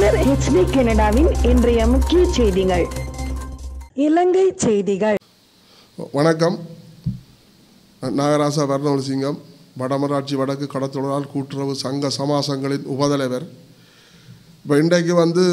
தமிழர் ஹெச்டி கனடாவின் இன்றைய முக்கிய செய்திகள் இலங்கை செய்திகள் வணக்கம் நாகராசா வர்ணவன் சிங்கம் வடமராட்சி வடக்கு கடத்தொழிலாளர் கூட்டுறவு சங்க சமாசங்களின் உபதலைவர் இப்போ இன்றைக்கு வந்து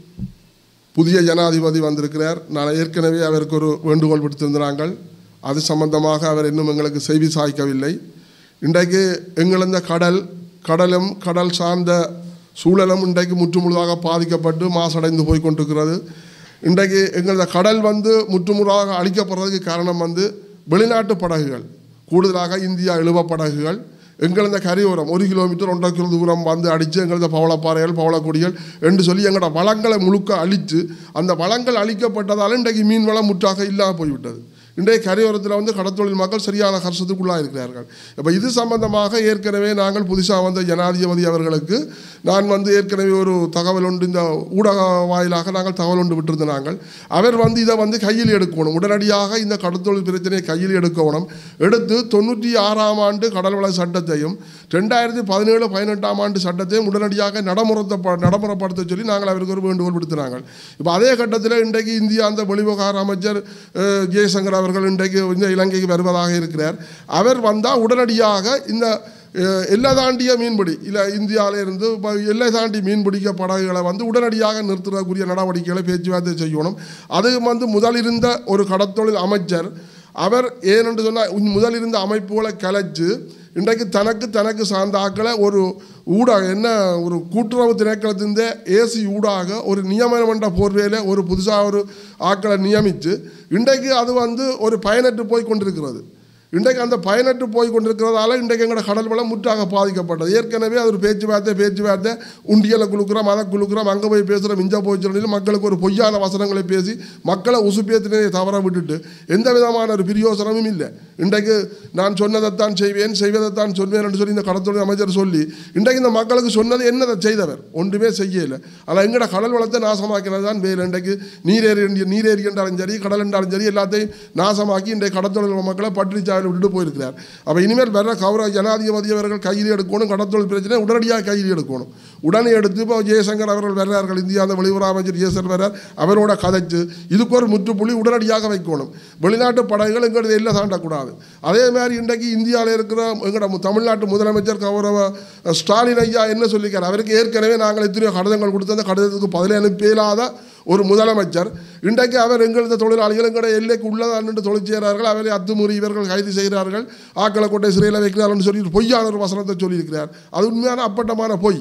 புதிய ஜனாதிபதி வந்திருக்கிறார் நான் ஏற்கனவே அவருக்கு ஒரு வேண்டுகோள் விடுத்திருந்தாங்கள் அது சம்பந்தமாக அவர் இன்னும் எங்களுக்கு செய்தி சாய்க்கவில்லை இன்றைக்கு எங்களந்த கடல் கடலும் கடல் சார்ந்த சூழலும் இன்றைக்கு முற்றுமுழுதாக பாதிக்கப்பட்டு மாசடைந்து போய் கொண்டிருக்கிறது இன்றைக்கு எங்களது கடல் வந்து முற்றுமுழுதாக அழிக்கப்படுறதுக்கு காரணம் வந்து வெளிநாட்டு படகுகள் கூடுதலாக இந்தியா இழுவ படகுகள் எங்களது கரையோரம் ஒரு கிலோமீட்டர் ஒன்றரை கிலோ தூரம் வந்து அடித்து எங்களது பவளப்பாறைகள் பவளக்கொடிகள் என்று சொல்லி எங்களோட வளங்களை முழுக்க அழித்து அந்த வளங்கள் அழிக்கப்பட்டதால் இன்றைக்கு மீன் வளம் முற்றாக இல்லாமல் போய்விட்டது இன்றைய கரையோரத்தில் வந்து கடத்தொழில் மக்கள் சரியான கஷ்டத்துக்குள்ளாக இருக்கிறார்கள் இப்போ இது சம்பந்தமாக ஏற்கனவே நாங்கள் புதுசாக வந்த ஜனாதிபதி அவர்களுக்கு நான் வந்து ஏற்கனவே ஒரு தகவல் ஒன்று இந்த ஊடக வாயிலாக நாங்கள் தகவல் ஒன்று விட்டிருந்த நாங்கள் அவர் வந்து இதை வந்து கையில் எடுக்கணும் உடனடியாக இந்த கடத்தொழில் பிரச்சனையை கையில் எடுக்கணும் எடுத்து தொண்ணூற்றி ஆறாம் ஆண்டு கடல்வள சட்டத்தையும் ரெண்டாயிரத்தி பதினேழு பதினெட்டாம் ஆண்டு சட்டத்தையும் உடனடியாக நடைமுறைத்த நடைமுறைப்படுத்த சொல்லி நாங்கள் அவருக்கு ஒரு வேண்டுகோள் விடுத்தினாங்க இப்போ அதே கட்டத்தில் இன்றைக்கு இந்தியா அந்த வெளிவிவகார அமைச்சர் அஹ், ஜெயசங்கர் அவர்கள் இன்றைக்கு இந்த இலங்கைக்கு வருவதாக இருக்கிறார் அவர் வந்தால் உடனடியாக இந்த அஹ், எல்லை தாண்டிய மீன்பிடி இல்லை இந்தியாவில இருந்து இப்ப எல்லை தாண்டி மீன்பிடிக்க படகுகளை வந்து உடனடியாக நிறுத்துறக்கூடிய நடவடிக்கைகளை பேச்சுவார்த்தை செய்யணும் அது வந்து முதல் இருந்த ஒரு கடத்தொழில் அமைச்சர் அவர் ஏனென்று சொன்னால் முதல் இருந்த அமைப்புகளை கலைச்சு இன்றைக்கு தனக்கு தனக்கு சார்ந்த ஆக்களை ஒரு ஊடாக என்ன ஒரு கூட்டுறவு திணைக்களத்தின் ஏசி ஊடாக ஒரு நியமனம் என்ற போர்வையில் ஒரு புதுசாக ஒரு ஆக்களை நியமித்து இன்றைக்கு அது வந்து ஒரு பயனற்று போய் கொண்டிருக்கிறது இன்றைக்கு அந்த பயனற்று போய் கொண்டிருக்கிறதால இன்றைக்கு எங்களோட கடல் வளம் முற்றாக பாதிக்கப்பட்டது ஏற்கனவே அது ஒரு பேச்சுவார்த்தை பேச்சுவார்த்தை உண்டியலை குழுக்கிறோம் அதை குழுக்கிறோம் அங்கே போய் பேசுகிறோம் இஞ்ச போய் சொல்லி மக்களுக்கு ஒரு பொய்யான வசனங்களை பேசி மக்களை உசுப்பேத்தினே தவற விட்டுட்டு எந்த விதமான ஒரு பிரியோசனமும் இல்லை இன்றைக்கு நான் சொன்னதைத்தான் செய்வேன் செய்வதைத்தான் சொல்வேன் என்று சொல்லி இந்த கடத்தொழில் அமைச்சர் சொல்லி இன்றைக்கு இந்த மக்களுக்கு சொன்னது என்னதை செய்தவர் ஒன்றுமே செய்யலை ஆனால் எங்களோட கடல் வளத்தை நாசமாக்கினது தான் வேலை இன்றைக்கு நீரேறி நீரேறி என்றாலும் சரி கடல் என்றாலும் சரி எல்லாத்தையும் நாசமாக்கி இன்றைக்கு கடத்தொழில் மக்களை பட்டினி சாவில் விட்டுட்டு போயிருக்கிறார் அப்போ இனிமேல் வர்ற கௌரவ ஜனாதிபதி அவர்கள் கையில் எடுக்கணும் கடத்தொழில் பிரச்சனை உடனடியாக கையில் எடுக்கணும் உடனே எடுத்து இப்போ ஜெயசங்கர் அவர்கள் வர்றார்கள் இந்தியா அந்த வெளியுறவு அமைச்சர் ஜெயசங்கர் வர்றார் அவரோட கதைச்சு இதுக்கு ஒரு முற்றுப்புள்ளி உடனடியாக வைக்கணும் வெளிநாட்டு படகுகள் எங்களுக்கு எல்லாம் தாண்டக்கூடாது அதே மாதிரி இன்றைக்கு இந்தியாவில் இருக்கிற எங்களோட தமிழ்நாட்டு முதலமைச்சர் கௌரவ ஸ்டாலின் ஐயா என்ன சொல்லிக்கிறார் அவருக்கு ஏற்கனவே நாங்கள் எத்தனையோ கடிதங்கள் கொடுத்து அந்த கடிதத்துக்கு பதிலே அனுப்பியலாத ஒரு முதலமைச்சர் இன்றைக்கு அவர் எங்களது தொழிலாளிகள் எங்களுடைய எல்லைக்கு உள்ளதான் என்று தொழில் செய்கிறார்கள் அவரை அத்துமுறி இவர்கள் கைது செய்கிறார்கள் ஆக்களை கொண்டை சிறையில் வைக்கிறார்கள் சொல்லி பொய்யான ஒரு வசனத்தை சொல்லியிருக்கிறார் அது உண்மையான அப்பட்டமான பொய்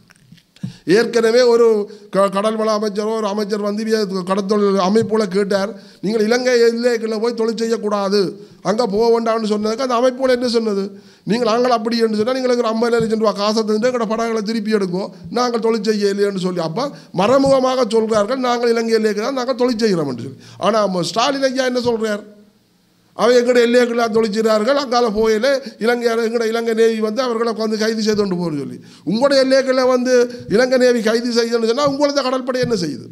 ஏற்கனவே ஒரு க கடல் வள அமைச்சரோ ஒரு அமைச்சர் வந்து இவிய கடத்தொழில் அமைப்போல கேட்டார் நீங்கள் இலங்கை எல்லைக்குள்ள போய் தொழில் செய்யக்கூடாது அங்கே போக வேண்டாம்னு சொன்னதுக்கு அந்த அமைப்போல என்ன சொன்னது நீங்கள் நாங்கள் அப்படி என்று சொன்னால் நீங்கள் ஒரு ஐம்பது லட்சம் ரூபா காசை தந்து எங்களோட படங்களை திருப்பி எடுக்கும் நாங்கள் தொழில் செய்ய இல்லைன்னு சொல்லி அப்போ மறைமுகமாக சொல்கிறார்கள் நாங்கள் இலங்கை எல்லைக்கு தான் நாங்கள் தொழில் செய்கிறோம் என்று சொல்லி ஆனால் ஸ்டாலின் ஐயா என்ன சொல்கிறார் அவன் எங்கட எல்லைக்குள்ள தொழிற்சிறார்கள் அங்கால போயில இலங்கை எங்கட இலங்கை நேவி வந்து அவர்களை வந்து கைது செய்து கொண்டு போகிற சொல்லி உங்களோட எல்லைக்குள்ள வந்து இலங்கை நேவி கைது செய்யணும்னு சொன்னால் உங்களது கடற்படை என்ன செய்யுது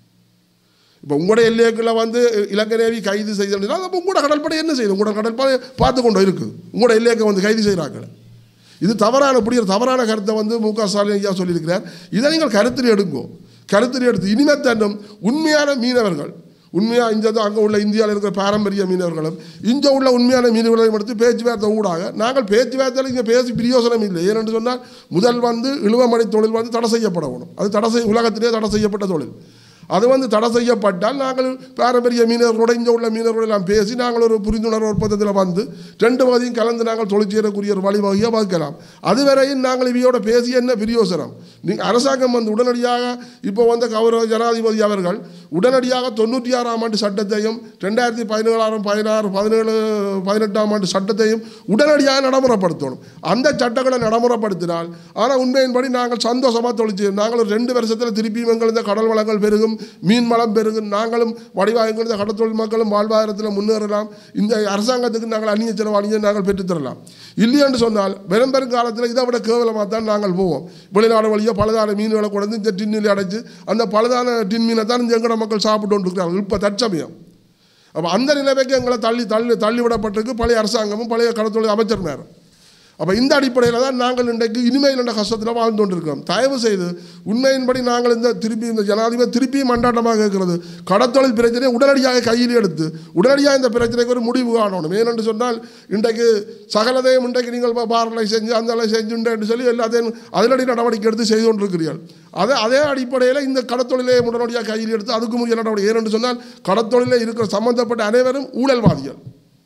இப்போ உங்களோட எல்லைக்குள்ள வந்து இலங்கை நேவி கைது செய்யணும்னா அப்போ உங்களோட கடற்படை என்ன செய்யுது உங்களோட கடற்படை பார்த்து கொண்டு இருக்குது உங்களோட எல்லைக்கு வந்து கைது செய்கிறாங்க இது தவறான இப்படி ஒரு தவறான கருத்தை வந்து மு க ஸ்டாலின் ஐயா சொல்லியிருக்கிறார் இதை நீங்கள் கருத்தில் எடுங்கோ கருத்தில் எடுத்து இனிமே தன்னும் உண்மையான மீனவர்கள் உண்மையாக இந்த அங்கே உள்ள இந்தியாவில் இருக்கிற பாரம்பரிய மீனவர்களும் இங்கே உள்ள உண்மையான மீனவர்களையும் எடுத்து பேச்சுவார்த்தை ஊடாக நாங்கள் பேச்சுவார்த்தையில் இங்கே பேசி பிரியோசனம் இல்லை ஏனென்று சொன்னால் முதல் வந்து இழுவமணி தொழில் வந்து தடை செய்யப்படணும் அது தடை செய் உலகத்திலே தடை செய்யப்பட்ட தொழில் அது வந்து தடை செய்யப்பட்டால் நாங்கள் பாரம்பரிய மீனவர்களோட இங்கே உள்ள மீனவர்களோட எல்லாம் பேசி நாங்கள் ஒரு புரிந்துணர்வு ஒப்பந்தத்தில் வந்து ரெண்டு பகுதியும் கலந்து நாங்கள் தொழில் செய்யக்கூடிய ஒரு வழிவகையை வகுக்கலாம் அதுவரையும் நாங்கள் இவையோட பேசி என்ன பிரியோசனம் நீங்கள் அரசாங்கம் வந்து உடனடியாக இப்போ வந்த கௌரவ ஜனாதிபதி அவர்கள் உடனடியாக தொண்ணூற்றி ஆறாம் ஆண்டு சட்டத்தையும் ரெண்டாயிரத்தி பதினேழாயிரம் பதினாறு பதினேழு பதினெட்டாம் ஆண்டு சட்டத்தையும் உடனடியாக நடைமுறைப்படுத்தணும் அந்த சட்டங்களை நடைமுறைப்படுத்தினால் ஆனால் உண்மையின்படி நாங்கள் சந்தோஷமாக தொழில் செய்யும் நாங்கள் ஒரு ரெண்டு வருஷத்தில் திருப்பியும் எங்கள் இந்த கடல் வளங்கள் பெருகும் மீன் வளம் பெருகும் நாங்களும் வடிவாக எங்கள் இந்த கடற்தொழில் மக்களும் வாழ்வாதாரத்தில் முன்னேறலாம் இந்த அரசாங்கத்துக்கு நாங்கள் அந்நிய செலவாணியை நாங்கள் பெற்றுத்தரலாம் இல்லை என்று சொன்னால் வெறும் பெருங்காலத்தில் இதை விட கேவலமாக தான் நாங்கள் போவோம் வெளிநாடு வழியாக பலதான மீன்களை கொண்டு இந்த டின்னில் அடைச்சு அந்த பலதான டின் மீனை தான் இந்த எங்கட மக்கள் சாப்பிட்டு கொண்டிருக்கிறார்கள் இப்போ தற்சமயம் அப்போ அந்த நிலைமைக்கு எங்களை தள்ளி தள்ளி தள்ளிவிடப்பட்டிருக்கு பழைய அரசாங்கமும் பழைய கடற்தொழில் அமைச்சர் நேரம் அப்போ இந்த அடிப்படையில் தான் நாங்கள் இன்றைக்கு இனிமையில் என்ற கஷ்டத்தில் வாழ்ந்து கொண்டிருக்கிறோம் தயவு செய்து உண்மையின்படி நாங்கள் இந்த திருப்பி இந்த ஜனாதிபதி திருப்பியும் மண்டாட்டமாக இருக்கிறது கடத்தொழில் பிரச்சனையை உடனடியாக கையில் எடுத்து உடனடியாக இந்த பிரச்சனைக்கு ஒரு முடிவு காணணும் ஏனென்று சொன்னால் இன்றைக்கு சகலதையும் இன்றைக்கு நீங்கள் பாரலை செஞ்சு அந்த செஞ்சுண்டு சொல்லி எல்லாத்தையும் அதிரடி நடவடிக்கை எடுத்து செய்து கொண்டிருக்கிறீர்கள் அதே அதே அடிப்படையில் இந்த கடத்தொழிலை உடனடியாக கையில் எடுத்து அதுக்கு முக்கிய நடவடிக்கை ஏனென்று சொன்னால் கடத்தொழிலில் இருக்கிற சம்பந்தப்பட்ட அனைவரும் ஊழல்வாதிகள்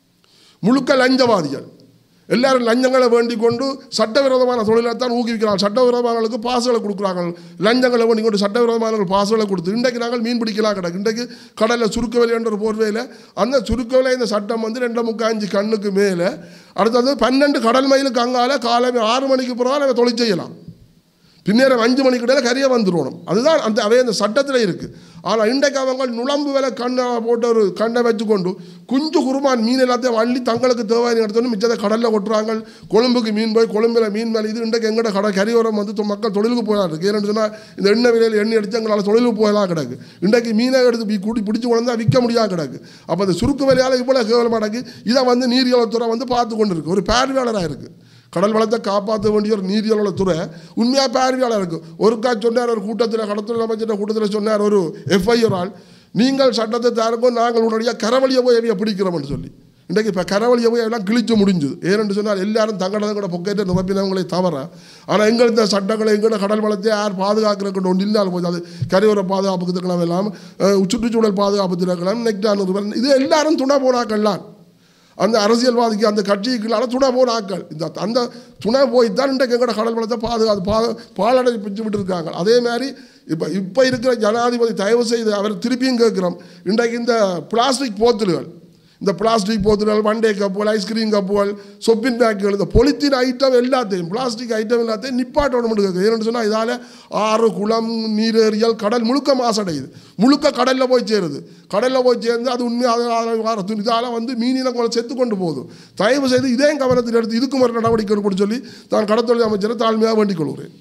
முழுக்க லஞ்சவாதிகள் எல்லாரும் லஞ்சங்களை வேண்டிக் கொண்டு சட்டவிரோதமான தொழிலை தான் ஊக்குவிக்கிறார்கள் சட்டவிரோதமானவர்களுக்கு பாசுகளை கொடுக்குறாங்க லஞ்சங்களை வேண்டிக் கொண்டு சட்டவிரோதமானவர்கள் பாசுகளை கொடுத்து இன்றைக்கு நாங்கள் மீன் பிடிக்கலாம் கிடக்கு இன்றைக்கு கடலில் சுருக்கவேலை என்ற ஒரு போர்வையில் அந்த சுருக்கவேலை இந்த சட்டம் வந்து ரெண்டு முக்கால் அஞ்சு கண்ணுக்கு மேலே அடுத்தது பன்னெண்டு கடல் மைலுக்கு அங்கால காலை ஆறு மணிக்கு பிறகு நம்ம தொழில் செய்யலாம் பின்னேரம் அஞ்சு மணிக்கு இடையில கரையை வந்துடணும் அதுதான் அந்த அவை அந்த சட்டத்தில் இருக்குது ஆனால் இன்றைக்கு அவங்க நுழம்பு வேலை கண்ணை போட்டு ஒரு கண்ணை வச்சுக்கொண்டு குஞ்சு குருமான் மீன் எல்லாத்தையும் அள்ளி தங்களுக்கு தேவையான எடுத்தோன்னு மிச்சத்தை கடலில் கொட்டுறாங்க கொழும்புக்கு மீன் போய் கொழும்பில் மீன் மேலே இது இன்றைக்கு எங்கட கடை கரையோரம் வந்து தொ- மக்கள் தொழிலுக்கு போகலாம் இருக்கு ஏன்னு சொன்னால் இந்த எண்ணெய் விலையில் எண்ணெய் அடித்து எங்களால் தொழிலுக்கு போகலாம் கிடக்கு இன்றைக்கு மீனை எடுத்து பி- கூட்டி பிடிச்சி கொண்டு விற்க முடியாது கிடக்கு அப்போ அந்த சுருக்கு வேலையால் இவ்வளோ கேவலமாக கிடக்கு இதை வந்து நீரியவளத்துறை வந்து பார்த்து கொண்டு இருக்கு ஒரு பார்வையாளராக இருக்குது கடல் வளத்தை காப்பாற்ற வேண்டிய ஒரு நீதியாளர் துறை உண்மையாக பார்வையாளர் இருக்கு ஒருக்கா சொன்னார் ஒரு கூட்டத்தில் கடத்தல் அமைச்சர் கூட்டத்தில் சொன்னார் ஒரு எஃப்ஐஆர் ஆள் நீங்கள் சட்டத்தை தாருங்கோ நாங்கள் உடனடியாக கரவழியை போய் எவையை பிடிக்கிறோம்னு சொல்லி இன்றைக்கு இப்போ கரவழியை போய் எல்லாம் கிழிச்சு முடிஞ்சுது ஏனென்று சொன்னால் எல்லாரும் தங்களது கூட பொக்கேட்டை நிரப்பினவங்களே தவிர ஆனால் எங்கள் இந்த சட்டங்களை எங்களோட கடல் வளத்தை யார் பாதுகாக்கிறதுக்கு ஒன்று இல்லாமல் போகுது அது கரையோர பாதுகாப்புக்கு இருக்கலாம் எல்லாம் அஹ், சுற்றுச்சூழல் பாதுகாப்பு இருக்கலாம் நெக்டான் இது எல்லாரும் துணை போனாக்கள்லாம் அந்த அரசியல்வாதிக்கு அந்த கட்சிக்குள்ளால துணை போன ஆட்கள் இந்த அந்த துணை போய் தான் இன்றைக்கு எங்கட கடல் வளத்தை பாதுகாத்து பா பாலடை பிச்சு விட்டுருக்காங்க அதே மாதிரி இப்போ இப்போ இருக்கிற ஜனாதிபதி தயவு செய்து அவர் திருப்பியும் கேட்குறோம் இன்றைக்கு இந்த பிளாஸ்டிக் போத்தல்கள் இந்த பிளாஸ்டிக் போத்தல்கள் வண்டே கப்புகள் ஐஸ்கிரீம் கப்புகள் சொப்பின் பேக்குகள் இந்த பொலித்தீன் ஐட்டம் எல்லாத்தையும் பிளாஸ்டிக் ஐட்டம் எல்லாத்தையும் நிப்பாட்டணும் கேட்குது ஏன்னு சொன்னால் இதால் ஆறு குளம் நீரேறியல் கடல் முழுக்க மாசடையுது முழுக்க கடலில் போய் சேருது கடலில் போய் சேர்ந்து அது உண்மையாக இதால் வந்து மீனினங்களை செத்து கொண்டு போகுது தயவு செய்து இதே கவனத்தில் எடுத்து இதுக்கும் ஒரு நடவடிக்கை எடுக்கணும்னு சொல்லி தான் கடற்தொழில் அமைச்சரை தாழ்மையாக வேண்டிக் கொள்கிறேன்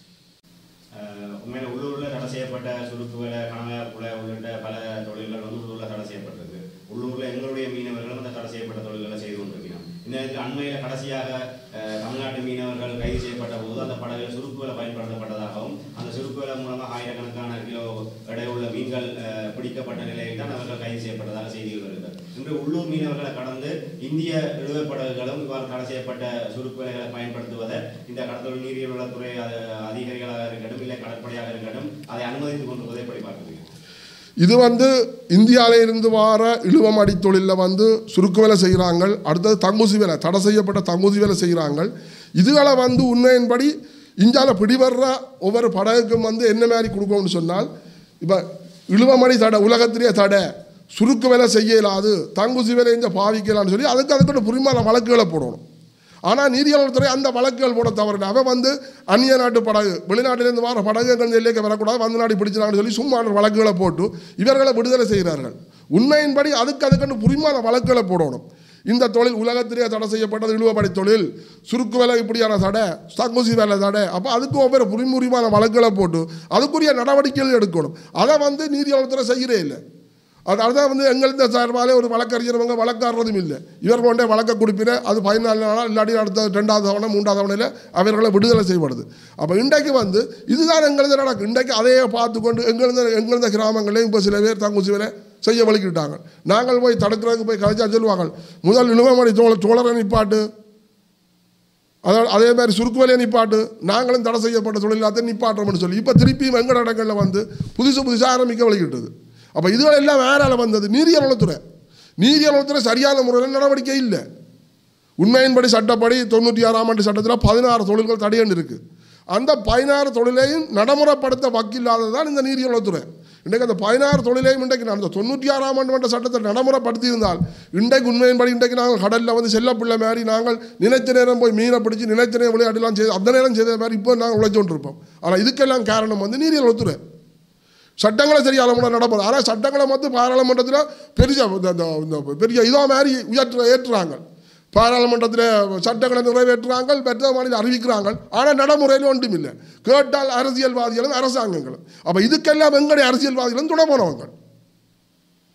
அஹ் உண்மையில உள்ளூர்ல தடை செய்யப்பட்ட சுருக்கு வேலை கணவாய் குலை உள்ளிட்ட பல தொழில்கள் வந்து உள்ளூர்ல தடை செய்யப்பட்டிருக்கு உள்ளூர்ல எங்களுடைய மீனவர்களும் அந்த தடை செய்யப்பட்ட தொழில்களை செய்து கொண்டிருக்கிறோம் இந்த நேரத்தில் அண்மையில கடைசியாக அஹ், தமிழ்நாட்டு மீனவர்கள் கைது செய்யப்பட்ட போது அந்த படகுகள் சுருக்கு வேலை பயன்படுத்தப்பட்டதாகவும் அந்த சுருக்கு வேலை மூலமாக ஆயிரக்கணக்கான கிலோ எடை உள்ள மீன்கள் அஹ், பிடிக்கப்பட்ட நிலையில் தான் அவர்கள் கைது செய்யப்பட்டதாக செய்திகள் வருகிறது இன்று உள்ளூர் மீனவர்களை கடந்து இந்திய இழுவை படகுகளும் இவ்வாறு தடை செய்யப்பட்ட சுருக்கு வேலைகளை பயன்படுத்துவதை இந்த கடத்தொழில் நீரியல் வளத்துறை அஹ், அதிகாரிகளாக இருக்கட்டும் இல்லை கடற்படையாக இருக்கட்டும் அதை அனுமதித்துக் கொண்டிருப்பதை எப்படி பார்க்குறீங்க இது வந்து இந்தியாவில இருந்து வார இழுவமடி தொழிலில் வந்து சுருக்கு வேலை செய்கிறாங்க அடுத்தது தங்குசி வேலை தடை செய்யப்பட்ட தங்குசி வேலை செய்கிறாங்க இதுகளை வந்து உண்மையின்படி இந்தியாவில் பிடிவர்ற ஒவ்வொரு படகுக்கும் வந்து என்ன மாதிரி கொடுக்கணும்னு சொன்னால் இப்போ இழுவமடி தடை உலகத்திலேயே தடை சுருக்கு வேலை செய்ய இயலாது தங்குசி வேலை இங்கே பாவிக்கலாம்னு சொல்லி அதுக்கு அதுக்கு புரிமான வழக்குகளை போடணும் ஆனால் நீதியாளர்துறை அந்த வழக்குகள் போட தவறில்லை அவன் வந்து அந்நிய நாட்டு படகு வெளிநாட்டிலிருந்து வர படகு எங்கள் எல்லைக்கு வரக்கூடாது வந்து நாடு பிடிச்சினான்னு சொல்லி சும்மா வழக்குகளை போட்டு இவர்களை விடுதலை செய்கிறார்கள் உண்மையின்படி அதுக்கு அதுக்குன்னு புரிமான வழக்குகளை போடணும் இந்த தொழில் உலகத்திலே தடை செய்யப்பட்டது இழுவப்படி தொழில் சுருக்கு வேலை இப்படியான தடை தங்குசி வேலை தடை அப்போ அதுக்கு ஒவ்வொரு புரிமுறிமான வழக்குகளை போட்டு அதுக்குரிய நடவடிக்கைகள் எடுக்கணும் அதை வந்து நீதியாளர்துறை செய்கிறே இல்லை அதனால தான் வந்து எங்களுக்கு சார்பாலே ஒரு வழக்கறிஞரவங்க வழக்காடுறதும் இல்லை இவர் கொண்டே வழக்க கொடுப்பின அது பதினாலு நாளாக இல்லாட்டி அடுத்த ரெண்டாவது தவணை மூன்றாவது தவணையில் அவர்களை விடுதலை செய்யப்படுது அப்போ இன்றைக்கு வந்து இதுதான் எங்களது நடக்கும் இன்றைக்கு அதையே பார்த்து கொண்டு எங்களது எங்களது கிராமங்களையும் இப்போ சில பேர் தங்குசி வேலை செய்ய வலிக்கிட்டாங்க நாங்கள் போய் தடுக்கிறதுக்கு போய் கலைச்சா சொல்லுவாங்க முதல் இழுவமணி தோழ தோழரை நிப்பாட்டு அதாவது அதே மாதிரி சுருக்கு வேலையை நிப்பாட்டு நாங்களும் தடை செய்யப்பட்ட தொழிலாளத்தை நிப்பாட்டுறோம்னு சொல்லி இப்போ திருப்பியும் எங்கட இடங்களில் வந்து புதுசு புதுசாக ஆரம்பிக்க வலிக்கிட்டது அப்போ இதுகள் எல்லாம் வேறால வந்தது நீரியல் வளத்துறை நீரியல் வளத்துறை சரியான முறையில் நடவடிக்கை இல்லை உண்மையின்படி சட்டப்படி தொண்ணூற்றி ஆறாம் ஆண்டு சட்டத்தில் பதினாறு தொழில்கள் தடையண்டு இருக்குது அந்த பதினாறு தொழிலையும் நடைமுறைப்படுத்த வக்கில்லாதது இந்த நீரியல் வளத்துறை இன்றைக்கு அந்த பதினாறு தொழிலையும் இன்றைக்கு நான் அந்த தொண்ணூற்றி ஆறாம் ஆண்டு மன்ற சட்டத்தை நடைமுறைப்படுத்தி இருந்தால் இன்றைக்கு உண்மையின்படி இன்றைக்கு நாங்கள் கடலில் வந்து செல்ல பிள்ளை மாதிரி நாங்கள் நினைச்ச நேரம் போய் மீனை பிடிச்சி நினைச்ச நேரம் விளையாடலாம் செய்து அந்த நேரம் செய்த மாதிரி இப்போ நாங்கள் உழைச்சோண்டு இருப்போம் ஆனால் இதுக்கெல்லாம் காரணம் வந்து நீரியல் வளத்துறை சட்டங்களை சரியான முறை நடப்பது ஆனால் சட்டங்களை மட்டும் பாராளுமன்றத்தில் பெரிய இந்த- இந்த- இந்த பெரிய இதோ மாதிரி உயர்த்த ஏற்றுறாங்க பாராளுமன்றத்தில் சட்டங்களை நிறைவேற்றுறாங்க பெற்ற மாநிலம் அறிவிக்கிறாங்க ஆனால் நடைமுறையில் ஒன்றும் இல்லை கேட்டால் அரசியல்வாதிகளும் அரசாங்கங்களும் அப்போ இதுக்கெல்லாம் எங்களுடைய அரசியல்வாதிகளும் துணை போனவங்க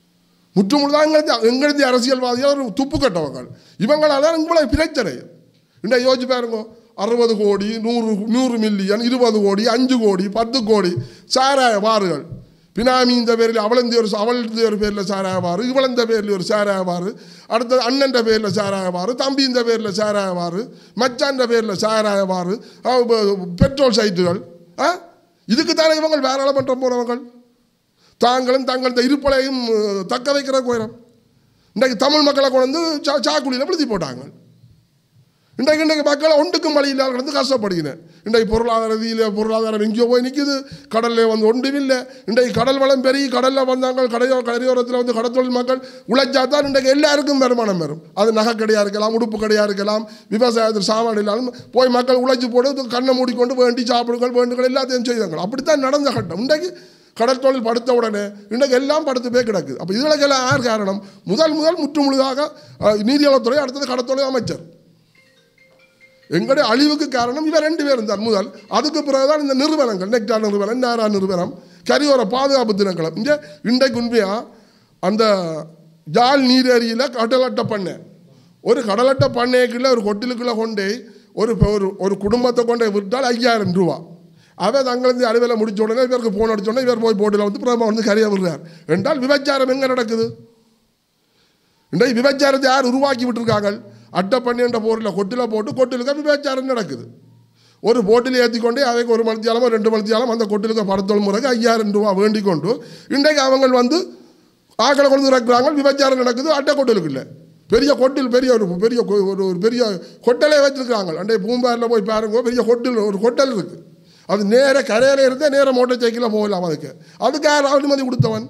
முற்றுமுழுதாக எங்களது எங்களது அரசியல்வாதிகள் ஒரு துப்பு கட்டவங்க இவங்களால இவ்வளவு பிரச்சனை இன்றைக்கு யோசிச்சு பாருங்க அறுபது கோடி நூறு நூறு மில்லியன் இருபது கோடி அஞ்சு கோடி பத்து கோடி சாராய பாறுகள் பினாமி இந்த பேரில் அவளந்த ஒரு அவளந்த ஒரு பேரில் சாராய பாரு இவளந்த பேரில் ஒரு சாராய பாரு அடுத்தது அண்ணன்ற பேரில் சாராய பாரு தம்பி இந்த பேரில் சாராய பாரு மச்சான்ற பேரில் சாராய பாரு அஹ் ப- பெட்ரோல் சைட்டுகள் ஆ இதுக்கு தானே இவங்க வேறாளமன்றம் போனவங்கள் தாங்களும் தங்கள் இந்த இருப்பலையும் அஹ், தக்க வைக்கிற கோயிலம் இன்றைக்கு தமிழ் மக்களை கொண்டு வந்து சா சாக்குழியில் விழுதி போட்டாங்க இன்றைக்கு இன்றைக்கு மக்களை ஒன்றுக்கும் வழி இல்லாத கிடந்து கஷ்டப்படுகிறேன் இன்றைக்கு பொருளாதார ரீதியில் பொருளாதாரம் எங்கேயோ போய் நிற்கிது கடலில் வந்து ஒன்றும் இல்லை இன்றைக்கு கடல் வளம் பெருகி கடலில் வந்தாங்க கடையோ கரையோரத்தில் வந்து கடத்தொழில் மக்கள் உழைச்சா தான் இன்றைக்கு எல்லாருக்கும் வருமானம் வரும் அது நகைக்கடையாக இருக்கலாம் உடுப்பு கடையாக இருக்கலாம் விவசாயத்தில் சாமான் இல்லாமல் போய் மக்கள் உழைச்சி போட்டு கண்ணை மூடிக்கொண்டு வேண்டி சாப்பிடுங்கள் வேண்டுங்கள் எல்லாத்தையும் செய்தாங்க அப்படித்தான் நடந்த கட்டம் இன்றைக்கு கடல் தொழில் படுத்த உடனே இன்றைக்கு எல்லாம் படுத்து போய் கிடக்குது அப்போ இதுகளுக்கெல்லாம் யார் காரணம் முதல் முதல் முற்று முழுதாக அஹ், நீதியளத்துறை அடுத்தது கடற்தொழில் அமைச்சர் எங்களுடைய அழிவுக்கு காரணம் இவர் ரெண்டு பேரும் தான் முதல் அதுக்கு பிறகுதான் இந்த நிறுவனங்கள் நெக்டார் நிறுவனம் நேரா நிறுவனம் கரியோர பாதுகாப்பு தினங்களும் இங்கே இன்றைக்கு உண்மையா அந்த ஜால் நீரேரியில் கடலட்டை பண்ணை ஒரு கடலட்டை பண்ணைக்குள்ள ஒரு கொட்டிலுக்குள்ளே கொண்டே ஒரு ஒரு ஒரு குடும்பத்தை கொண்டே விட்டால் ஐயாயிரம் ரூபா அவன் தங்களது அலுவலை முடிச்ச உடனே இவருக்கு போன் அடிச்ச உடனே இவர் போய் போட்டில் வந்து பிரதமர் வந்து கரையை விடுறார் என்றால் விபச்சாரம் எங்கே நடக்குது இன்றைக்கு விபச்சாரத்தை யார் உருவாக்கி விட்டுருக்காங்க அட்டை பண்ணி என்ற போரில் கொட்டில் போட்டு கொட்டிலுக்கு விபச்சாரம் நடக்குது ஒரு போட்டில் ஏற்றி கொண்டு அவைக்கு ஒரு மணித்தியாலமோ ரெண்டு மணித்தியாலம் அந்த கொட்டிலுக்கு படத்தொல் முறைக்கு ஐயாயிரம் ரூபா வேண்டிக் கொண்டு இன்றைக்கு அவங்க வந்து ஆக்களை கொண்டு இறக்குறாங்க விபச்சாரம் நடக்குது அட்டை கொட்டிலுக்கு இல்லை பெரிய கொட்டில் பெரிய ஒரு பெரிய கொ- ஒரு ஒரு பெரிய கொட்டலே வச்சிருக்காங்க அன்றைய பூம்பாரில் போய் பாருங்க பெரிய கொட்டில் ஒரு கொட்டல் இருக்குது அது நேர கரையில இருந்தே நேர மோட்டர் சைக்கிளில் போகலாம் அதுக்கு அதுக்கு யார் அனுமதி கொடுத்தவன்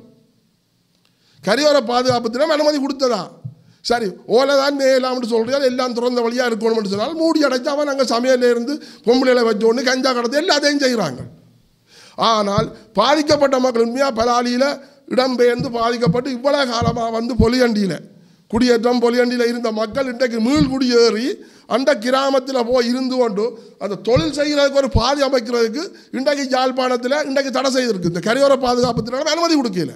கரையோர பாதுகாப்பு தினம் அனுமதி கொடுத்ததா சரி ஓலை தான் மேலாம்னு சொல்கிறீங்க எல்லாம் திறந்த வழியாக இருக்கணும்னு சொன்னால் மூடி அடைச்சு அவன் அங்கே சமையல்ல இருந்து பொம்பளையில வச்சு ஒன்று கஞ்சா கடத்து எல்லாத்தையும் செய்கிறாங்க ஆனால் பாதிக்கப்பட்ட மக்கள் உண்மையாக பலாலியில் இடம்பெயர்ந்து பாதிக்கப்பட்டு இவ்வளோ காலமாக வந்து பொலியண்டியில் குடியேற்றம் பொலியண்டியில் இருந்த மக்கள் இன்றைக்கு மீள் குடியேறி அந்த கிராமத்தில் போய் இருந்து கொண்டு அந்த தொழில் செய்கிறதுக்கு ஒரு பாதி அமைக்கிறதுக்கு இன்றைக்கு யாழ்ப்பாணத்தில் இன்றைக்கு தடை செய்திருக்கு இந்த கரையோர பாதுகாப்புத்தினால அனுமதி கொடுக்கல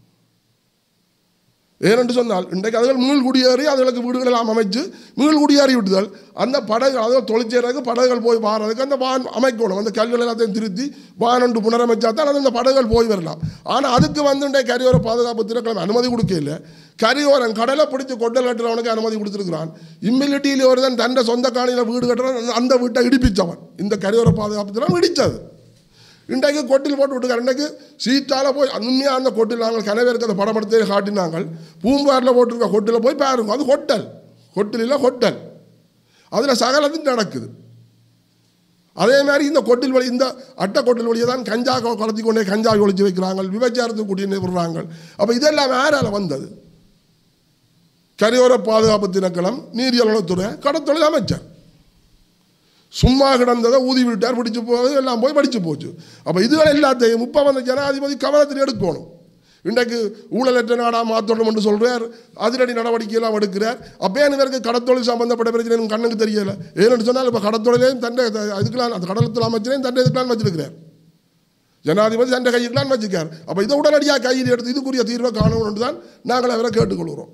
ஏனென்று சொன்னால் இன்றைக்கு அதுகள் மீள் குடியேறி அதுகளுக்கு வீடுகள் எல்லாம் அமைச்சு மீள் குடியேறி விட்டுதல் அந்த படகு அதாவது தொழிற்சேரக்கு படகுகள் போய் வாரதுக்கு அந்த வான் அமைக்கணும் அந்த கல்விகள் எல்லாத்தையும் திருத்தி வான் ஒன்று புனரமைச்சா தான் அது அந்த படகுகள் போய் வரலாம் ஆனால் அதுக்கு வந்து இன்றைக்கு கரையோர பாதுகாப்பு திணைக்களம் அனுமதி கொடுக்கல கரையோரம் கடலை பிடிச்சி கொட்டல் கட்டுறவனுக்கு அனுமதி கொடுத்துருக்கிறான் இம்மிலிட்டியில் ஒருத்தன் தன்னை சொந்த காணியில் வீடு கட்டுறான் அந்த வீட்டை இடிப்பிச்சவன் இந்த கரையோர பாதுகாப்பு தினம் இடித்தது இன்றைக்கு கொட்டில் போட்டு விட்டுருக்காரு இன்றைக்கு சீட்டால் போய் உண்மையாக அந்த கொட்டில் நாங்கள் கனவேருக்கு அந்த படப்படுத்தி காட்டினாங்கள் பூம்பாரில் போட்டிருக்க கொட்டில் போய் பாருங்க அது ஹோட்டல் கொட்டிலில் ஹோட்டல் அதில் சகலத்தும் நடக்குது அதே மாதிரி இந்த கொட்டில் வழி இந்த அட்டை கொட்டில் வழியை தான் கஞ்சா கொ- கலத்தி கொண்டே கஞ்சா ஒழிச்சு வைக்கிறாங்க விபச்சாரத்துக்கு கூட்டின்னு விடுறாங்க அப்போ இதெல்லாம் யாரால வந்தது கரையோர பாதுகாப்பு திணைக்களம் நீரியலத்துறை கடத்தொழில் அமைச்சர் சும்மா கிடந்ததை ஊதி விட்டார் பிடிச்சு போகுது எல்லாம் போய் படிச்சு போச்சு அப்போ இதுகள் எல்லாத்தையும் இப்போ வந்த ஜனாதிபதி கவனத்தில் எடுக்கணும் இன்றைக்கு ஊழலற்ற நாடாக மாற்றணும் என்று சொல்கிறார் அதிரடி நடவடிக்கையெல்லாம் எடுக்கிறார் அப்பயே இவருக்கு கடத்தொழில் சம்பந்தப்பட்ட பிரச்சனை எனக்கு கண்ணுக்கு தெரியல ஏன்னு சொன்னால் இப்போ கடத்தொழிலையும் தண்டை இதுக்கெல்லாம் அந்த கடலத்தில் அமைச்சரையும் தண்டை இதுக்கெல்லாம் வச்சிருக்கிறார் ஜனாதிபதி தண்டை கையிலாம் வச்சுக்கார் அப்போ இதை உடனடியாக கையில் எடுத்து இதுக்குரிய தீர்வை காணணும் என்று தான் நாங்கள் அவரை கேட்டுக்கொள்கிறோம்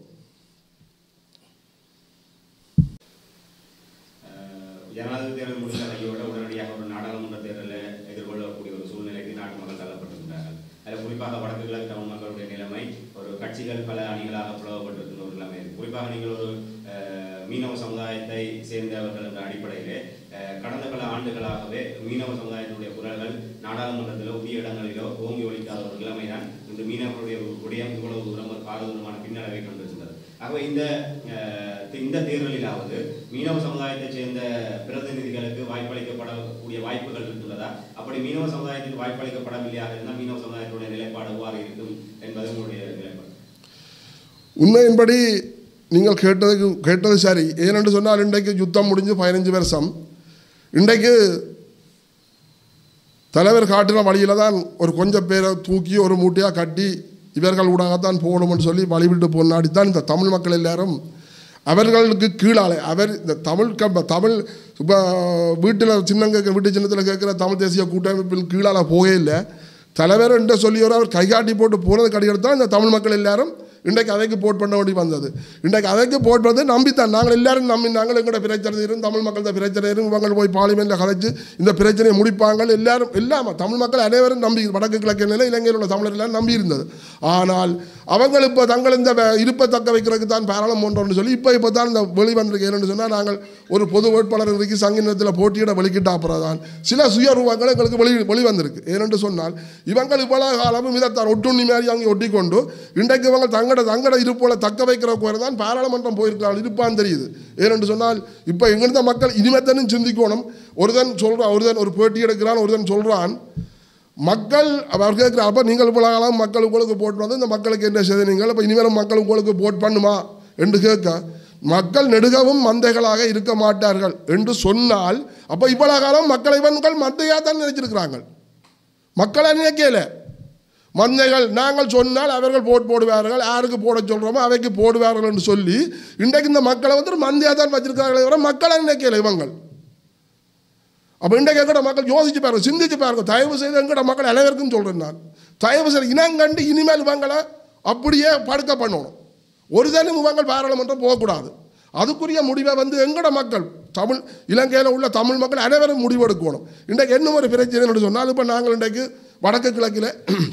அஹ் ஜனாதிபதி தேர்தல் முடிந்த கையோட உடனடியாக ஒரு நாடாளுமன்ற தேர்தலை எதிர்கொள்ளக்கூடிய ஒரு சூழ்நிலைக்கு நாட்டு மக்கள் தள்ளப்பட்டிருக்கிறார்கள் அதில் குறிப்பாக வடக்கு கிழக்கு தமிழ் மக்களுடைய நிலைமை ஒரு கட்சிகள் பல அணிகளாக பிளவுபட்டிருக்கிற ஒரு நிலைமை இருக்கு. குறிப்பாக நீங்கள் ஒரு அஹ், மீனவ சமுதாயத்தை சேர்ந்தவர்கள் என்ற அடிப்படையிலே அஹ், கடந்த பல ஆண்டுகளாகவே மீனவ சமுதாயத்தினுடைய குரல்கள் நாடாளுமன்றத்திலோ உரிய இடங்களிலோ ஓங்கி ஒழிக்காத ஒரு நிலைமை தான் இந்த மீனவர்களுடைய விடயம் இவ்வளவு தூரம் ஒரு பாரதூரமான பின்னடைவை கொண்டிருக்கின்றது ஆகவே இந்த அஹ், இந்த தேர்தலிலாவது மீனவ சமுதாயத்தைச் சேர்ந்த பிரதிநிதிகளுக்கு வாய்ப்பளிக்கப்படக்கூடிய வாய்ப்புகள் இருக்கின்றதா அப்படி மீனவ சமுதாயத்துக்கு வாய்ப்பளிக்கப்படவில்லையாக இருந்தால் மீனவ சமுதாயத்துடைய நிலைப்பாடு எவ்வாறு இருக்கும் என்பது உங்களுடைய நிலைப்பாடு உண்மையின்படி நீங்கள் கேட்டதுக்கு கேட்டது சரி ஏனென்று சொன்னால் இன்றைக்கு யுத்தம் முடிஞ்சு பதினஞ்சு வருஷம் இன்றைக்கு தலைவர் காட்டின வழியில் தான் ஒரு கொஞ்சம் பேரை தூக்கி ஒரு மூட்டையாக கட்டி இவர்கள் ஊடாகத்தான் போகணும்னு சொல்லி வழிவிட்டு போனாடி தான் இந்த தமிழ் மக்கள் எல்லாரும் அவர்களுக்கு கீழாலே அவர் இந்த தமிழ் க தமிழ் இப்போ வீட்டில் சின்ன கேட்குற வீட்டு சின்னத்தில் கேட்குற தமிழ் தேசிய கூட்டமைப்பில் கீழால போகவே இல்லை தலைவர் என்று சொல்லி ஒரு அவர் கைகாட்டி போட்டு போனது கடிக்கிறது தான் இந்த தமிழ் மக்கள் எல்லாரும் இன்றைக்கு அவைக்கு போட் பண்ண வேண்டி வந்தது இன்றைக்கு அவைக்கு போட் வந்து நம்பித்தான் நாங்கள் எல்லாரும் நம்பி நாங்கள் எங்களோட பிரச்சனை இருந்து தமிழ் மக்கள் தான் பிரச்சனை இருந்து இவங்க போய் பார்லிமெண்ட்டில் கலைச்சு இந்த பிரச்சனையை முடிப்பாங்க எல்லாரும் எல்லாமே தமிழ் மக்கள் அனைவரும் நம்பி வடக்கு கிழக்கு நிலை இலங்கையில் உள்ள தமிழர் எல்லாம் நம்பி இருந்தது ஆனால் அவங்க இப்போ தங்கள் இந்த வே- இருப்பை தக்க வைக்கிறதுக்கு தான் பாராளுமன்றம்னு சொல்லி இப்போ இப்போ தான் இந்த வெளி வந்திருக்கு என்னன்னு சொன்னால் நாங்கள் ஒரு பொது வேட்பாளர் இன்றைக்கு சங்கினத்தில் போட்டியிட வெளிக்கிட்ட அப்புறம் தான் சில சுயரூபங்கள் எங்களுக்கு வெளி வெளி வந்திருக்கு ஏனென்று சொன்னால் இவங்கள் இவ்வளவு காலமும் இதைத்தான் ஒட்டுண்ணி மாதிரி அங்கே ஒட்டிக்கொண்டு இன்றைக்கு இவங்க தங்கட தங்கட இருப்போல தக்க வைக்கிறக்கு தான் பாராளுமன்றம் போயிருக்கிறாங்க இருப்பான்னு தெரியுது ஏனென்று சொன்னால் இப்போ எங்கிருந்த மக்கள் இனிமேத்தனும் சிந்திக்கணும் ஒருதன் சொல்கிறான் ஒருதன் ஒரு பேட்டி எடுக்கிறான் ஒருதன் சொல்கிறான் மக்கள் அவர் கேட்குற அப்போ நீங்கள் இவ்வளவு காலம் மக்கள் உங்களுக்கு போட்டு வந்து இந்த மக்களுக்கு என்ன செய்த நீங்கள் இப்போ இனிமேலும் மக்கள் உங்களுக்கு போட் பண்ணுமா என்று கேட்க மக்கள் நெடுகவும் மந்தைகளாக இருக்க மாட்டார்கள் என்று சொன்னால் அப்போ இவ்வளவு காலம் மக்களை இவன்கள் மந்தையாக தான் நினைச்சிருக்கிறாங்க மக்களை நினைக்கல மந்தைகள் நாங்கள் சொன்னால் அவர்கள் போட் போடுவார்கள் யாருக்கு போட சொல்கிறோமோ அவைக்கு போடுவார்கள் என்று சொல்லி இன்றைக்கு இந்த மக்களை வந்து ஒரு மந்தையாக தான் வச்சிருக்கிறார்களே தவிர மக்களை நினைக்கல இவங்கள் அப்போ இன்றைக்கு எங்கட மக்கள் யோசிச்சு பாருங்க சிந்திச்சு பாருங்க தயவு செய்து எங்கட மக்கள் அனைவருக்கும் சொல்கிறேன் நான் தயவு செய்து இனங்கண்டு இனிமேல் இவங்களை அப்படியே படுக்க பண்ணணும் ஒரு தினம் இவங்கள் பாராளுமன்றம் போகக்கூடாது அதுக்குரிய முடிவை வந்து எங்கட மக்கள் தமிழ் இலங்கையில் உள்ள தமிழ் மக்கள் அனைவரும் முடிவெடுக்கணும் இன்றைக்கு என்ன ஒரு பிரச்சனை சொன்னால் இப்போ நாங்கள் இன்றைக்கு வடக்கு கிழக்கில்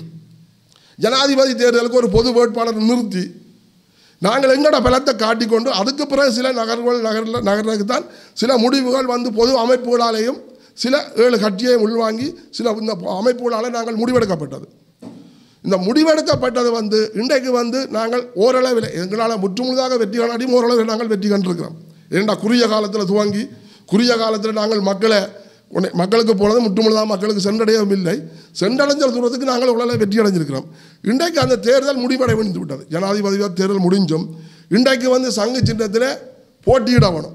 ஜனாதிபதி தேர்தலுக்கு ஒரு பொது வேட்பாளர் நிறுத்தி நாங்கள் எங்கட பலத்தை காட்டிக்கொண்டு அதுக்கு பிறகு சில நகர்கள் நகரில் நகருக்கு தான் சில முடிவுகள் வந்து பொது அமைப்புகளாலேயும் சில ஏழு கட்சியையும் உள்வாங்கி சில இந்த அமைப்புகளால் நாங்கள் முடிவெடுக்கப்பட்டது இந்த முடிவெடுக்கப்பட்டது வந்து இன்றைக்கு வந்து நாங்கள் ஓரளவில் எங்களால் முற்றுமுழுதாக வெற்றி காணாட்டியும் ஓரளவில் நாங்கள் வெற்றி கண்டிருக்கிறோம் ஏண்டா குறுகிய காலத்தில் துவங்கி குறுகிய காலத்தில் நாங்கள் மக்களை உடனே மக்களுக்கு போனது முற்றுமுழுதாக மக்களுக்கு சென்றடையவும் இல்லை சென்றடைஞ்ச தூரத்துக்கு நாங்கள் ஓரளவு வெற்றி அடைஞ்சிருக்கிறோம் இன்றைக்கு அந்த தேர்தல் முடிவடைந்து விட்டது ஜனாதிபதி தேர்தல் முடிஞ்சும் இன்றைக்கு வந்து சங்கு சின்னத்தில் போட்டியிட வேணும்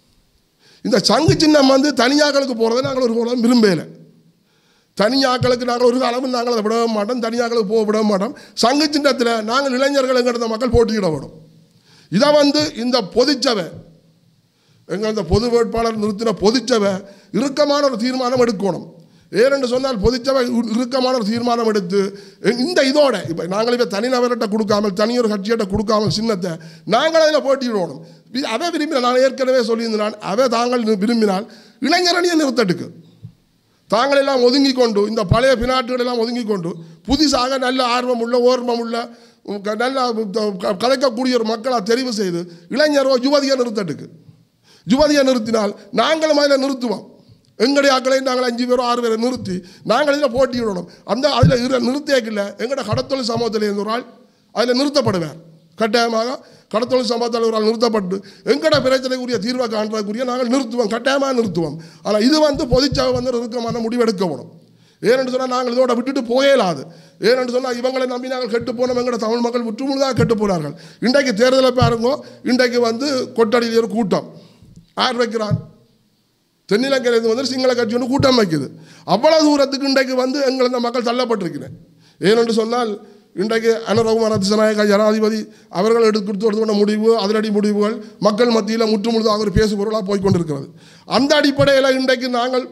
இந்த சங்கு சின்னம் வந்து தனியாக்களுக்கு போகிறத நாங்கள் ஒரு காலம் விரும்பலை தனியாக்களுக்கு நாங்கள் ஒரு காலமும் நாங்கள் அதை விட மாட்டோம் தனியாக்களுக்கு போக விட மாட்டோம் சங்கு சின்னத்தில் நாங்கள் இளைஞர்கள் எங்கிட்ட மக்கள் போட்டியிட வேணும் இதை வந்து இந்த பொதுச்சபை எங்கள் இந்த பொது வேட்பாளர் நிறுத்தின பொதுச்சபை இறுக்கமான ஒரு தீர்மானம் எடுக்கணும் ஏனென்று சொன்னால் பொதுச்சபை இரு- இறுக்கமான ஒரு தீர்மானம் எடுத்து எ- இந்த இதோட இப்போ நாங்கள் இப்போ தனிநபர்கிட்ட கொடுக்காமல் தனியொரு கட்சியிட்ட கொடுக்காமல் சின்னத்தை நாங்கள் அதில் போட்டியிடணும் வி- அதை விரும்பினால் நான் ஏற்கனவே சொல்லியிருந்தேன் நான் அதை தாங்கள் நி- விரும்பினால் இளைஞரணியை நிறுத்தட்டுக்கு தாங்கள் எல்லாம் ஒதுங்கி கொண்டு இந்த பழைய பினாட்டுகள் எல்லாம் ஒதுங்கி கொண்டு புதுசாக நல்ல ஆர்வம் உள்ள ஓர்மம் உள்ள உம், க- நல்ல க- க- கலைக்கக்கூடிய ஒரு மக்களை தெரிவு செய்து இளைஞரோ யுவதியை நிறுத்தட்டுக்கு யுவதியை நிறுத்தினால் நாங்களும் அதில் நிறுத்துவோம் எங்களுடைய ஆக்களை நாங்கள் அஞ்சு பேரோ ஆறு பேரை நிறுத்தி நாங்கள் இதில் போட்டியிடணும் அந்த அதில் இரு நிறுத்தியக்கில்ல எங்களோட கடத்தொழில் சமூகத்தில் இருந்த ஒரு ஆள் அதில் நிறுத்தப்படுவார் கட்டாயமாக கடத்தொழில் சமூகத்தில் ஒரு ஆள் நிறுத்தப்பட்டு எங்கட பிரச்சனைக்குரிய தீர்வை காண்றதுக்குரிய நாங்கள் நிறுத்துவோம் கட்டாயமாக நிறுத்துவோம் ஆனால் இது வந்து பொதுச்சபை வந்து ஒரு இறுக்கமான முடிவெடுக்கப்படும் ஏனென்று சொன்னால் நாங்கள் இதோட விட்டுட்டு போயலாது ஏனென்று சொன்னால் இவங்களை நம்பி நாங்கள் கெட்டு போனோம் எங்கட தமிழ் மக்கள் முற்றுமுழுதாக கெட்டு போனார்கள் இன்றைக்கு தேர்தலை பாருங்க இன்றைக்கு வந்து கொட்டடியில் ஒரு கூட்டம் யார் வைக்கிறான் தென்னிலங்கையிலேருந்து வந்து சிங்கள கட்சி ஒன்று கூட்டம் வைக்குது அவ்வளவு தூரத்துக்கு இன்றைக்கு வந்து எங்கள் இந்த மக்கள் தள்ளப்பட்டிருக்கிறேன் ஏனென்று சொன்னால் இன்றைக்கு அனுரகுமார திசநாயக ஜனாதிபதி அவர்கள் எடுத்து கொடுத்து எடுத்துக்கொண்ட முடிவு அதிரடி முடிவுகள் மக்கள் மத்தியில் முற்றுமுழுதாக ஒரு பேசு பொருளாக போய் கொண்டிருக்கிறது அந்த அடிப்படையில் இன்றைக்கு நாங்கள்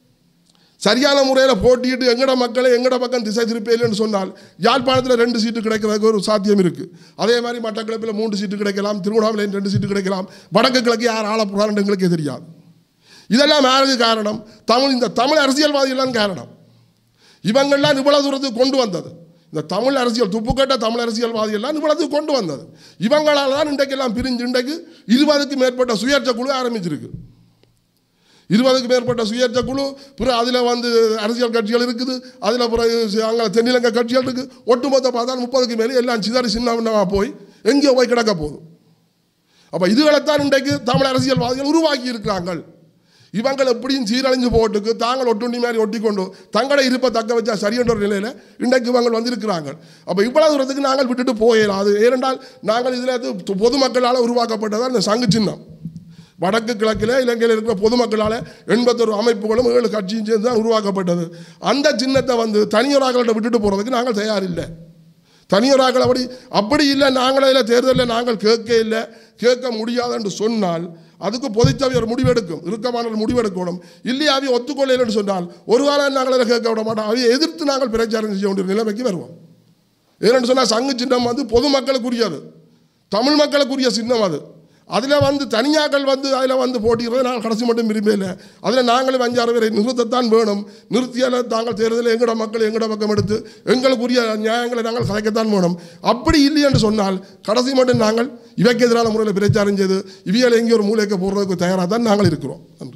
சரியான முறையில் போட்டியிட்டு எங்கட மக்களை எங்கட பக்கம் திசை திருப்பேன்னு சொன்னால் யாழ்ப்பாணத்தில் ரெண்டு சீட்டு கிடைக்கிறதுக்கு ஒரு சாத்தியம் இருக்குது அதே மாதிரி மட்டக்களப்பில் மூன்று சீட்டு கிடைக்கலாம் திருவண்ணாமலையில் ரெண்டு சீட்டு கிடைக்கலாம் வடக்கு கிழக்கு யார் ஆள போகிறான்னு எங்களுக்கே தெரியாது இதெல்லாம் யாருக்கு காரணம் தமிழ் இந்த தமிழ் அரசியல்வாதிகள்லாம் காரணம் இவங்கள்லாம் இவ்வளவு தூரத்துக்கு கொண்டு வந்தது இந்த தமிழ் அரசியல் துப்புக்கட்ட தமிழ் அரசியல்வாதிகள்லாம் இவ்வளவுக்கு கொண்டு வந்தது இவங்களால் தான் இன்றைக்கெல்லாம் பிரிஞ்சு இன்றைக்கு இருபதுக்கு மேற்பட்ட சுயேட்சை குழு ஆரம்பிச்சிருக்கு இருபதுக்கு மேற்பட்ட சுயேட்சை குழு பிறகு அதில் வந்து அரசியல் கட்சிகள் இருக்குது அதில் பிறகு அங்கே தென்னிலங்கை கட்சிகள் இருக்குது ஒட்டுமொத்த பார்த்தா முப்பதுக்கு மேலே எல்லாம் சிதறி சின்ன போய் எங்கேயோ போய் கிடக்க போகுது அப்போ இதுகளைத்தான் இன்றைக்கு தமிழ் அரசியல்வாதிகள் உருவாக்கி இருக்கிறார்கள் இவங்கள் எப்படியும் சீரழிஞ்சு போட்டுக்கு தாங்கள் ஒட்டுண்ணி மாதிரி ஒட்டி கொண்டு தங்களை இருப்பை தக்க வச்சா சரியென்ற ஒரு நிலையில் இன்றைக்கு இவங்கள் வந்திருக்கிறாங்க அப்போ இவ்வளவு தூரத்துக்கு நாங்கள் விட்டுட்டு போயிடலாம் அது ஏனென்றால் நாங்கள் இதில் பொதுமக்களால் உருவாக்கப்பட்டதான் இந்த சங்கு சின்னம் வடக்கு கிழக்கில் இலங்கையில் இருக்கிற பொதுமக்களால் எண்பத்தொரு அமைப்புகளும் ஏழு கட்சியும் சேர்ந்து தான் உருவாக்கப்பட்டது அந்த சின்னத்தை வந்து தனியொராக்கள்கிட்ட விட்டுட்டு போகிறதுக்கு நாங்கள் தயாரில்லை தனியொராக்கள் அப்படி அப்படி இல்லை நாங்கள் அதில் தேர்தலில் நாங்கள் கேட்க இல்லை கேட்க முடியாது என்று சொன்னால் அதுக்கு பொதுச்சபை ஒரு முடிவெடுக்கும் இறுக்கமான ஒரு முடிவெடுக்கணும் இல்லையா அவை ஒத்துக்கொள்ளலைன்னு சொன்னால் ஒரு காலம் நாங்கள் அதில் கேட்க விட மாட்டோம் அவையை எதிர்த்து நாங்கள் பிரச்சாரம் செய்ய வேண்டிய நிலைமைக்கு வருவோம் ஏன்னு சொன்னால் சங்கு சின்னம் வந்து பொதுமக்களுக்குரியது தமிழ் மக்களுக்குரிய சின்னம் அது அதில் வந்து தனியாக்கள் வந்து அதில் வந்து போட்டிடுறதை நாங்கள் கடைசி மட்டும் விரும்பல அதில் நாங்களும் அஞ்சாறு பேரை நிறுத்தத்தான் வேணும் நிறுத்தியால் தாங்கள் தேர்தலில் எங்கட மக்கள் எங்கட பக்கம் எடுத்து எங்களுக்குரிய நியாயங்களை நாங்கள் கலைக்கத்தான் வேணும் அப்படி இல்லை என்று சொன்னால் கடைசி மட்டும் நாங்கள் இவைக்கு எதிரான முறையில் பிரச்சாரம் செய்து இவியல் எங்கேயோ ஒரு மூலைக்கு போடுறதுக்கு தயாராக தான் நாங்கள் இருக்கிறோம் நன்றி